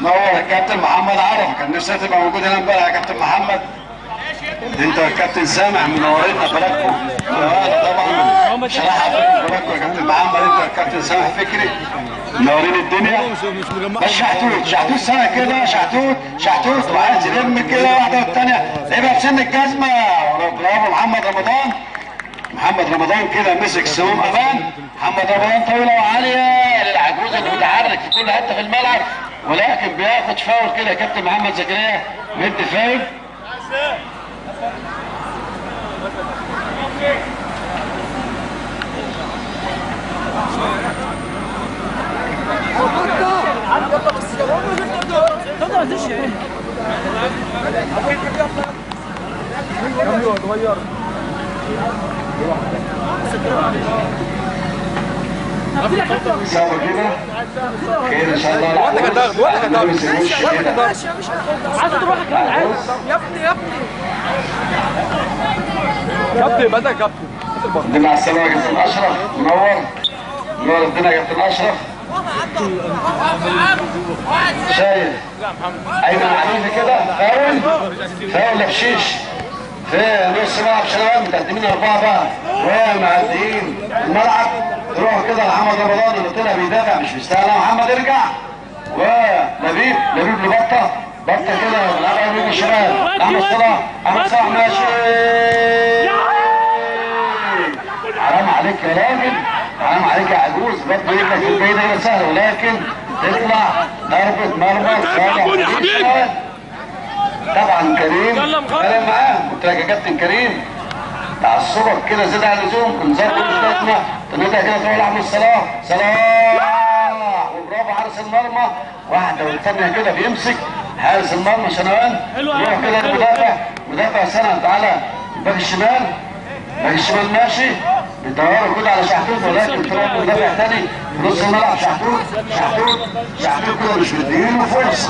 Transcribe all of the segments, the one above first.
نور الكابتن محمد عرفه كان نفسي تبقى موجود هنا امبارح يا كابتن محمد انت والكابتن سامح منورينا بلدكم طبعا شرح بلدكم يا كابتن محمد انت والكابتن سامح فكري منورين الدنيا بس شحتوت شحتوت سنه كده شحتوت شحتوت وعايز يلم كده واحده والثانيه لعبها بسن الجزمه برافو محمد رمضان محمد رمضان كده مسك سموم امان محمد رمضان طويله وعاليه للعجوز اللي متحرك في كل حته في الملعب ولكن بياخد فاول كده يا كابتن محمد زكريا مدي فاول يلا كده خير ان شاء الله وقتك هتاخد وقتك هتاخد نلبس الوش كده. عايز تروح كمان عايز يا ابني يا ابني كابتن يبقى ده كابتن دي مع السلامه يا كابتن اشرف منور منور الدنيا يا كابتن اشرف شايف ايمن علينا كده فاول فاول لبشيش في نص ملعب شباب متقدمين اربعه بقى ومعديين الملعب تروح كده لمحمد رمضان اللي طلع بيدافع مش مستاهل محمد ارجع ولبيب لبيب لبطه بطه كده بيلعبها يمين الشمال احمد صلاح احمد صلاح ماشي حرام عليك يا راجل حرام عليك يا عجوز برضه يبقى في البعيد هنا سهل ولكن تطلع ضربة مرمى صالح طبعا كريم كريم معاه قلت لك يا كابتن كريم تعصبك كده زاد عن اللزوم كنت زاد كل شويه تنادى كده تروح لاحمد صلاح صلاح وبرافو حارس المرمى واحده والثانيه كده بيمسك حارس المرمى شنوان يروح كده المدافع مدافع سند على الباك الشمال باك الشمال ماشي بيدوروا كده على شحتوت ولكن تروح مدافع تاني في نص الملعب شحتوت شحتوت شحتوت كده مش مديله فرصه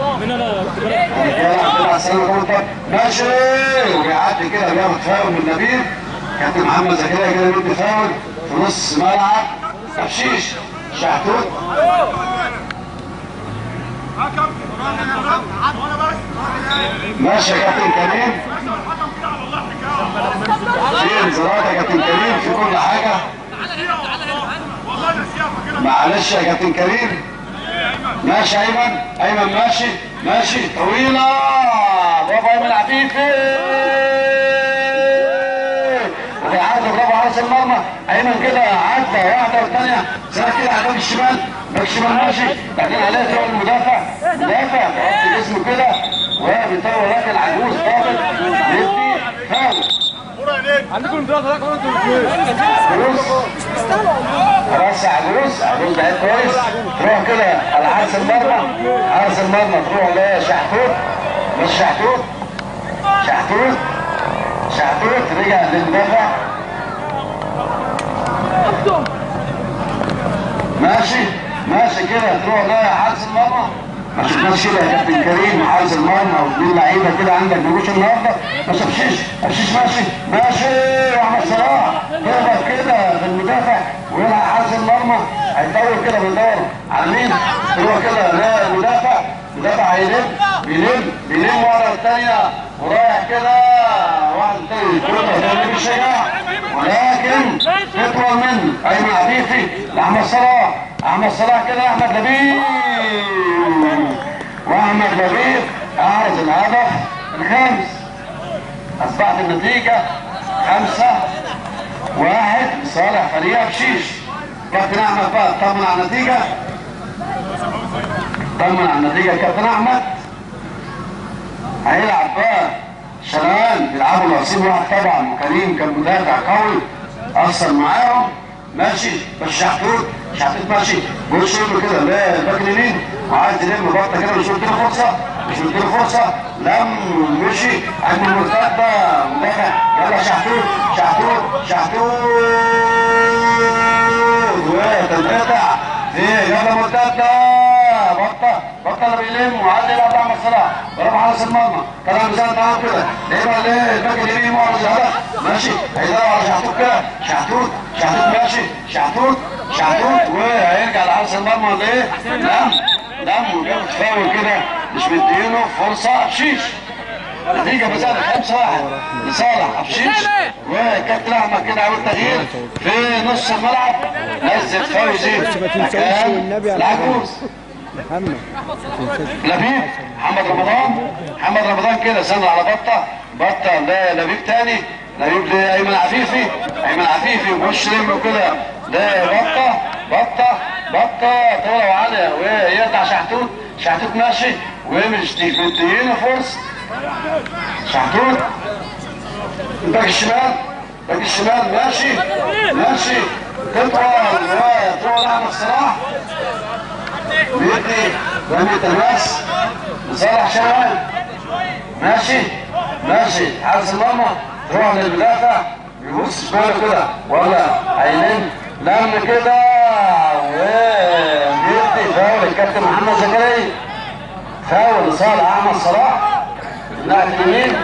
ماشي وبيعدي كده بياخد فاول من نبيل كابتن محمد زكريا كده بيدي فاول في نص ملعب تفشيش شحتوت ماشي يا كابتن كريم في انذارات يا كابتن كريم في كل حاجه معلش يا كابتن كريم ماشي ايمن ايمن ماشي ماشي طويله برافو ايمن عفيفي وبيعدي برافو حارس المرمى ايمن كده عدى واحده والثانيه سنه كده على الباك الشمال باك الشمال ماشي بعدين عليه تروح المدافع مدافع بيحط جسمه كده وبيطور راجل عجوز فاضل يدي فاول عندكم امتياز ده كمان انتوا عجوز خلاص يا عجوز عجوز لعيب كويس تروح كده على حارس المرمى حارس المرمى تروح لشحتوت مش شحتوت شحتوت شحتوت رجع للمدافع ماشي ماشي كده تروح لحارس المرمى ما شفناش كده يا كابتن كريم حارس المرمى ودي لعيبه كده عندك بيجوش النهارده ما شافشيش ابشيش ماشي ماشي واحمد صلاح يهبط كده في المدافع ويلعب حارس المرمى هيدور كده بيدور على مين؟ تروح كده لا المدافع مدافع هيلم بيلم بيلم ورا الثانيه ورايح كده واحد تاني كده ده مش شجاع ولكن تطول منه ايمن عفيفي لاحمد صلاح احمد صلاح كده احمد لبيب واحمد لبيب احرز الهدف الخامس اصبحت النتيجه خمسه واحد صالح فريق بشيش كابتن احمد بقى طمن على النتيجه طمن على النتيجه كابتن احمد هيلعب بقى شنوان بيلعبوا العصيم واحد طبعا وكريم كان مدافع قوي اثر معاهم ماشي بس شحتوت شحتوت ماشي بص له كده لا الباك اليمين وعايز يلم بطه كده مش مديله فرصه مش مديله فرصه لم مشي عند المرتده مدافع يلا شحتوت شحتوت شحتوت وتنقطع في يلا مرتده بطه بطه اللي بيلم وعايز يلعب احمد صلاح برافو حارس المرمى كلام زي معاه كده لعبها ليه الباك اليمين معرض الهدف ماشي هيدور على شحتوت كده شحتوت شحتوت ماشي شحتوت شحتوت وهيرجع لحارس المرمى ليه؟ لا لم وجابت فاول كده مش مدينه فرصه شيش نتيجة مسألة خمسة واحد لصالح أبشيش وكابتن أحمد كده عمل تغيير في نص الملعب نزل فوزي مكان العجوز محمد لبيب محمد رمضان محمد رمضان كده سند على بطة بطة للبيب تاني لبيب لأيمن عفيفي أيمن عفيفي وش رجله كده لبطة بطة بطة طولة وعالية ويقطع شحتوت شحتوت ماشي ومش مدينه فرصة شحتوت باك الشمال باك الشمال ماشي ماشي تطول وتطول أحمد صلاح بيدي رمي تماس لصالح شهوان ماشي ماشي حارس المرمى تروح للمدافع يبص شماله كده ولا عينين لم كده وبيدي فاول الكابتن محمد زكريا فاول لصالح احمد صلاح الناحيه اليمين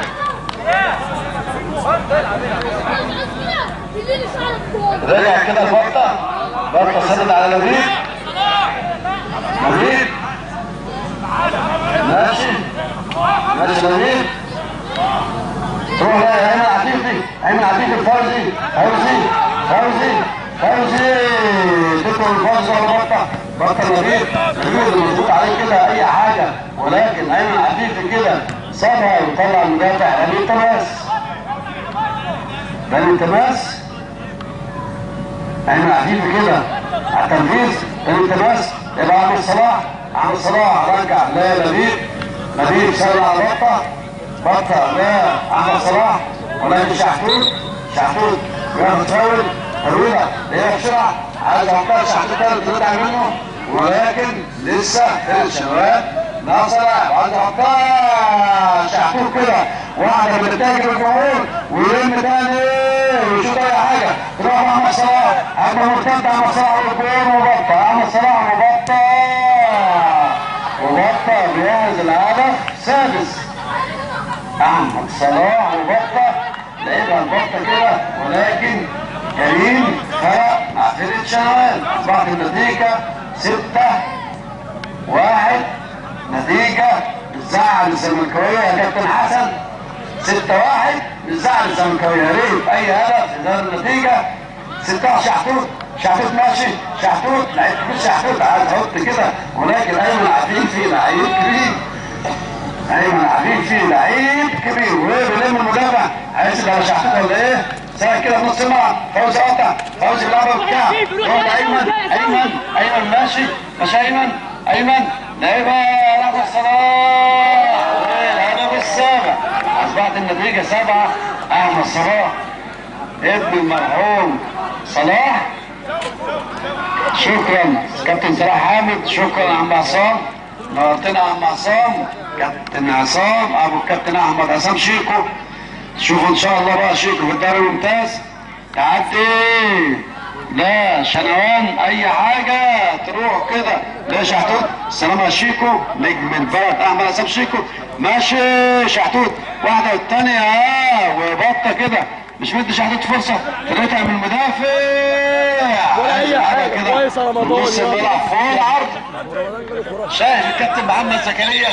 رجع كده البطه بطه سند على لبيب لبيب ماشي ماشي لبيب تروح لا ايمن عفيفي ايمن عفيفي الفوزي فوزي فوزي فوزي تدخل الفوز ولا بطه بطه لبيب لبيب اللي مظبوط عليه كده اي حاجه ولكن ايمن عفيفي كده سابها وطلع المدافع رمي تماس رمي تماس ايمن عفيفي كده على التنفيذ رمي تماس يبقى عمرو صلاح عمرو صلاح رجع للبيب لبيب سال على بطه بطه لعمرو صلاح ولكن شحتوت شحتوت ياخد فاول طويله هي بسرعه عايز اوقات شحتوت تاني ترجع منه ولكن لسه في الشباب ناصر عايز اوقات شحتوت كده واحده بتتاجر الجمهور ويلم تاني ويشوط اي حاجه تروح محمد صلاح هجمه مرتده محمد صلاح والجول وبطه محمد صلاح وبطه وبطه بيعز الهدف سادس احمد صلاح وبطه لعبها البطه كده ولكن كريم فرق مع فرقه شنوان اصبحت النتيجه سته واحد نتيجه بتزعل الزملكاويه يا كابتن حسن ستة واحد بتزعل الزملكاويه يا ريت اي هدف اذا النتيجه ستة شحتوت شحتوت ماشي شحتوت لعيب كبير شحتوت عايز احط كده ولكن ايمن عفيفي لعيب كبير ايمن عفيفي لعيب كبير وبيلم المدافع عايز على شحتوت ولا ايه؟ ساعة كده في نص الملعب فوزي قطع فوزي بيلعبها بالكعب يروح ايمن ايمن ايمن ماشي ماشي ايمن ايمن لعيبها لعبة صلاح والهدف السابع اصبحت النتيجة سبعة احمد صلاح ابن المرحوم صلاح شكرا كابتن صلاح حامد شكرا يا عم عصام نورتنا يا عم عصام كابتن عصام ابو الكابتن احمد عصام شيكو شوفوا ان شاء الله بقى شيكو في الدوري الممتاز تعدي لا شنوان اي حاجه تروح كده لا شحتوت السلام على شيكو نجم البلد احمد عصام شيكو ماشي شحتوت واحده والثانيه اه وبطه كده مش مدي شحتوت فرصه طلعتها من المدافع ولا أي حاجة. كده كويس يا رمضان، نص يلا. الملعب فوق العرض شايف الكابتن محمد زكريا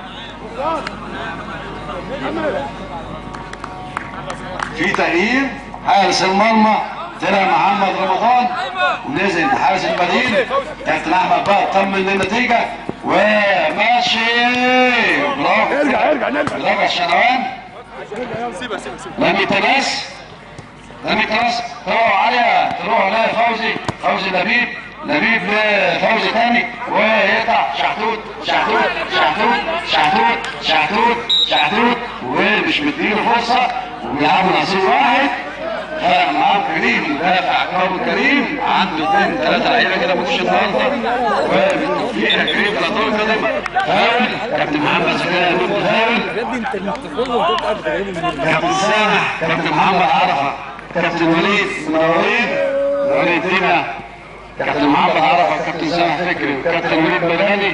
في تغيير حارس المرمى طلع محمد رمضان ونزل حارس البديل كابتن احمد بقى اطمن للنتيجه وماشي برافو ارجع ارجع نرجع برافو الشنوان سيبها سيبها سيبها رمي تماس رمي تماس تروح عالية تروح لفوزي فوزي لبيب لبيب لفوزي تاني ويقطع شحتوت شحتوت شحتوت شحتوت شحتوت شحتوت ومش مديله فرصة وبيلعبوا نصيب واحد فرق معاهم كريم مدافع كرم كريم عنده اثنين ثلاثة لعيبة كده مش النهارده وبالتوفيق يا كريم في الأدوار القادمة فاول كابتن محمد زكريا يقول فاول بجد انت المتفوق وتبقى بتغير من كابتن سامح كابتن محمد عرفه كابتن وليد منورين وليد دينا كابتن محمد عرفه كابتن سامح فكري وكابتن وليد بلاني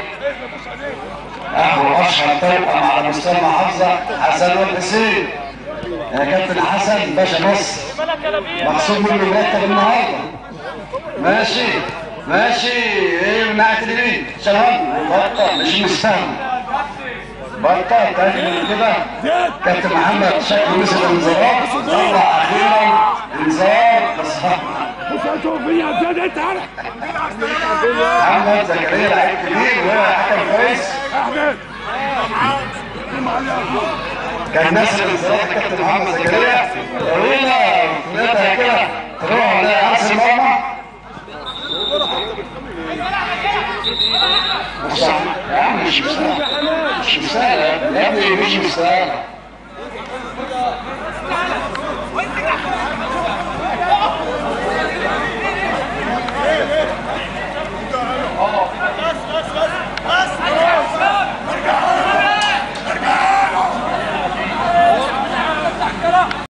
اهو اشهر فرقه مع مستوى محافظه حسن والحسين يا كابتن حسن باشا مصر مقصود منه مرتب النهارده ماشي ماشي ايه من ناحيه اليمين شغال بطل مش مستاهل بطل تاني من كده كابتن محمد شكله نزل الانذارات طلع اخيرا انذار بس بص شوف فيا زياد انت عارف محمد زكريا لعيب كبير وهو حكم كويس احمد كان نازل الانذارات الكابتن محمد زكريا طويله ثلاثه كده تروح على راس المرمى بص يا عم مش مستاهل مش مستاهل يا ابني مش مستاهل